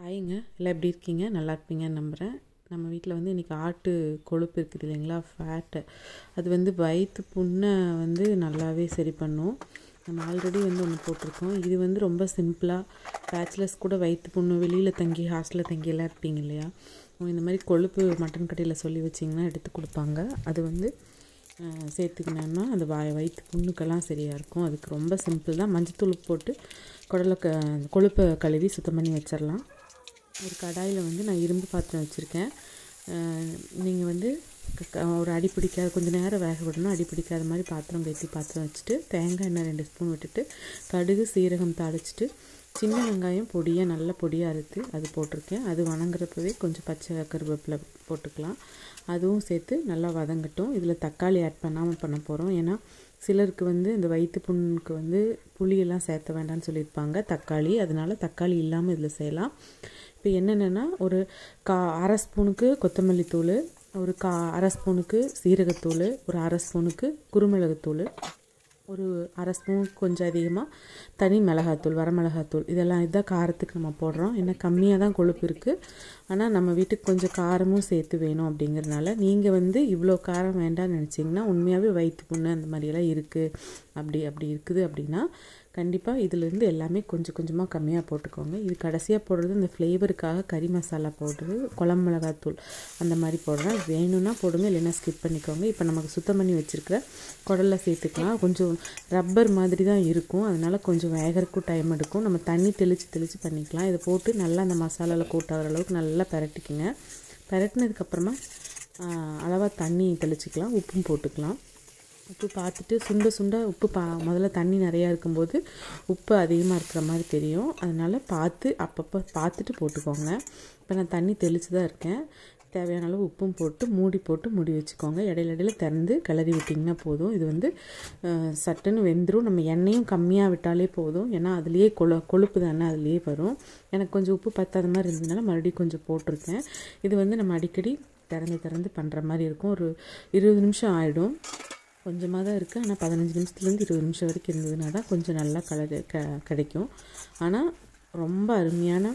ஹாய்ங்க எல்லாம் எப்படி இருக்கீங்க நல்லா இருப்பீங்கன்னு நம்புகிறேன் நம்ம வீட்டில் வந்து இன்றைக்கி ஆட்டு கொழுப்பு இருக்குது இல்லைங்களா ஃபேட்டு அது வந்து வயிற்று புண்ணை வந்து நல்லாவே சரி பண்ணும் நம்ம ஆல்ரெடி வந்து ஒன்று போட்டிருக்கோம் இது வந்து ரொம்ப சிம்பிளாக பேச்சுலர்ஸ் கூட வயிற்று புண்ணு வெளியில் தங்கி ஹாஸ்டலில் தங்கி எல்லாம் இருப்பீங்க இல்லையா அவங்க இந்த மாதிரி கொழுப்பு மட்டன் கடையில் சொல்லி வச்சிங்கன்னா எடுத்து கொடுப்பாங்க அது வந்து சேர்த்துக்கினோன்னா அந்த வாய் வயிற்று புண்ணுக்கெல்லாம் சரியாக இருக்கும் அதுக்கு ரொம்ப சிம்பிள் தான் மஞ்சத்தூள் போட்டு குடலை க கொழுப்பை கழுவி சுத்தம் பண்ணி வச்சிடலாம் ஒரு கடாயில் வந்து நான் இரும்பு பாத்திரம் வச்சுருக்கேன் நீங்கள் வந்து ஒரு அடி பிடிக்காத கொஞ்சம் நேரம் வேக விடணும் அடி பிடிக்காத மாதிரி பாத்திரம் கட்டி பாத்திரம் வச்சுட்டு தேங்காய் எண்ணெய் ரெண்டு ஸ்பூன் விட்டுட்டு கடுகு சீரகம் தாளிச்சிட்டு சின்ன வெங்காயம் பொடியாக நல்ல பொடியாக அறுத்து அது போட்டிருக்கேன் அது வணங்குறப்பவே கொஞ்சம் பச்சை கருவேப்பிலை போட்டுக்கலாம் அதுவும் சேர்த்து நல்லா வதங்கட்டும் இதில் தக்காளி ஆட் பண்ணாமல் பண்ண போகிறோம் ஏன்னா சிலருக்கு வந்து இந்த வயிற்று புண்ணுக்கு வந்து புளியெல்லாம் சேர்த்த வேண்டாம்னு சொல்லியிருப்பாங்க தக்காளி அதனால் தக்காளி இல்லாமல் இதில் செய்யலாம் இப்போ என்னென்னா ஒரு கா அரை ஸ்பூனுக்கு கொத்தமல்லி தூள் ஒரு கா அரை ஸ்பூனுக்கு சீரகத்தூள் ஒரு அரை ஸ்பூனுக்கு குருமிளகுத்தூள் ஒரு அரை ஸ்பூன் கொஞ்சம் அதிகமாக தனி மிளகாத்தூள் வரமிளகாத்தூள் இதெல்லாம் இதுதான் காரத்துக்கு நம்ம போடுறோம் ஏன்னா கம்மியாக தான் கொழுப்பு இருக்குது ஆனால் நம்ம வீட்டுக்கு கொஞ்சம் காரமும் சேர்த்து வேணும் அப்படிங்கிறனால நீங்கள் வந்து இவ்வளோ காரம் வேண்டாம்னு நினச்சிங்கன்னா உண்மையாகவே வயிற்று புண்ணு அந்த மாதிரியெல்லாம் இருக்குது அப்படி அப்படி இருக்குது அப்படின்னா கண்டிப்பாக இதிலேருந்து எல்லாமே கொஞ்சம் கொஞ்சமாக கம்மியாக போட்டுக்கோங்க இது கடைசியாக போடுறது இந்த ஃப்ளேவருக்காக கறி மசாலா போடுறது குழம்பு மிளகாத்தூள் அந்த மாதிரி போடுறேன் வேணும்னா போடுங்க இல்லைன்னா ஸ்கிப் பண்ணிக்கோங்க இப்போ நமக்கு சுத்தம் பண்ணி வச்சுருக்கிற குடலில் சேர்த்துக்கலாம் கொஞ்சம் ரப்பர் மாதிரி தான் இருக்கும் அதனால் கொஞ்சம் வேகறக்கும் டைம் எடுக்கும் நம்ம தண்ணி தெளித்து தெளித்து பண்ணிக்கலாம் இதை போட்டு நல்லா அந்த மசாலாவில் கூட்டாகிற அளவுக்கு நல்லா பரட்டிக்குங்க பரட்டினதுக்கப்புறமா அளவாக தண்ணி தெளிச்சிக்கலாம் உப்பும் போட்டுக்கலாம் உப்பு பார்த்துட்டு சுண்ட சுண்ட உப்பு பா முதல்ல தண்ணி நிறையா இருக்கும்போது உப்பு அதிகமாக இருக்கிற மாதிரி தெரியும் அதனால் பார்த்து அப்பப்போ பார்த்துட்டு போட்டுக்கோங்க இப்போ நான் தண்ணி தெளித்து தான் இருக்கேன் தேவையான அளவு உப்பும் போட்டு மூடி போட்டு மூடி வச்சுக்கோங்க இடையில இடையில திறந்து கிளறி விட்டிங்கன்னா போதும் இது வந்து சட்டுன்னு வெந்துடும் நம்ம எண்ணெயும் கம்மியாக விட்டாலே போதும் ஏன்னா அதுலேயே கொழு கொழுப்பு தானே அதுலேயே வரும் எனக்கு கொஞ்சம் உப்பு பத்தாத மாதிரி இருந்ததுனால மறுபடியும் கொஞ்சம் போட்டிருக்கேன் இது வந்து நம்ம அடிக்கடி திறந்து திறந்து பண்ணுற மாதிரி இருக்கும் ஒரு இருபது நிமிஷம் ஆகிடும் கொஞ்சமாக தான் இருக்குது ஆனால் பதினஞ்சு நிமிஷத்துலேருந்து இருபது நிமிஷம் வரைக்கும் இருந்ததுனா தான் கொஞ்சம் நல்லா கலர் க கிடைக்கும் ஆனால் ரொம்ப அருமையான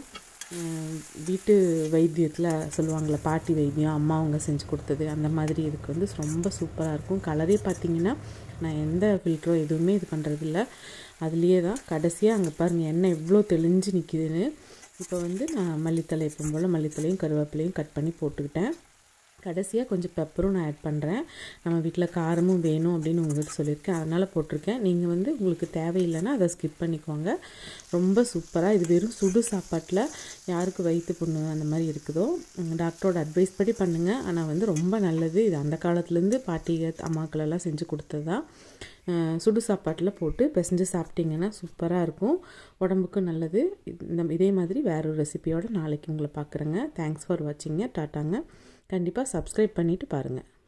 வீட்டு வைத்தியத்தில் சொல்லுவாங்கள்ல பாட்டி வைத்தியம் அம்மா அவங்க செஞ்சு கொடுத்தது அந்த மாதிரி இதுக்கு வந்து ரொம்ப சூப்பராக இருக்கும் கலரே பார்த்திங்கன்னா நான் எந்த ஃபில்டரோ எதுவுமே இது பண்ணுறதில்ல அதுலேயே தான் கடைசியாக அங்கே பாருங்கள் எண்ணெய் எவ்வளோ தெளிஞ்சு நிற்கிதுன்னு இப்போ வந்து நான் மல்லித்தலை எப்பவும் போல் மல்லித்தலையும் கருவேப்பிலையும் கட் பண்ணி போட்டுக்கிட்டேன் கடைசியாக கொஞ்சம் பெப்பரும் நான் ஆட் பண்ணுறேன் நம்ம வீட்டில் காரமும் வேணும் அப்படின்னு உங்கள்கிட்ட சொல்லியிருக்கேன் அதனால் போட்டிருக்கேன் நீங்கள் வந்து உங்களுக்கு தேவையில்லைன்னா அதை ஸ்கிப் பண்ணிக்கோங்க ரொம்ப சூப்பராக இது வெறும் சுடு சாப்பாட்டில் யாருக்கு வயிற்று புண்ணு அந்த மாதிரி இருக்குதோ டாக்டரோட அட்வைஸ் படி பண்ணுங்கள் ஆனால் வந்து ரொம்ப நல்லது இது அந்த காலத்துலேருந்து பாட்டிக அம்மாக்களெல்லாம் செஞ்சு கொடுத்தது தான் சுடு சாப்பாட்டில் போட்டு பிசைஞ்சு சாப்பிட்டிங்கன்னா சூப்பராக இருக்கும் உடம்புக்கும் நல்லது இந்த இதே மாதிரி வேற ஒரு ரெசிபியோடு நாளைக்கு உங்களை பார்க்குறேங்க தேங்க்ஸ் ஃபார் வாட்சிங்க டாட்டாங்க கண்டிப்பாக சப்ஸ்கிரைப் பண்ணிவிட்டு பாருங்கள்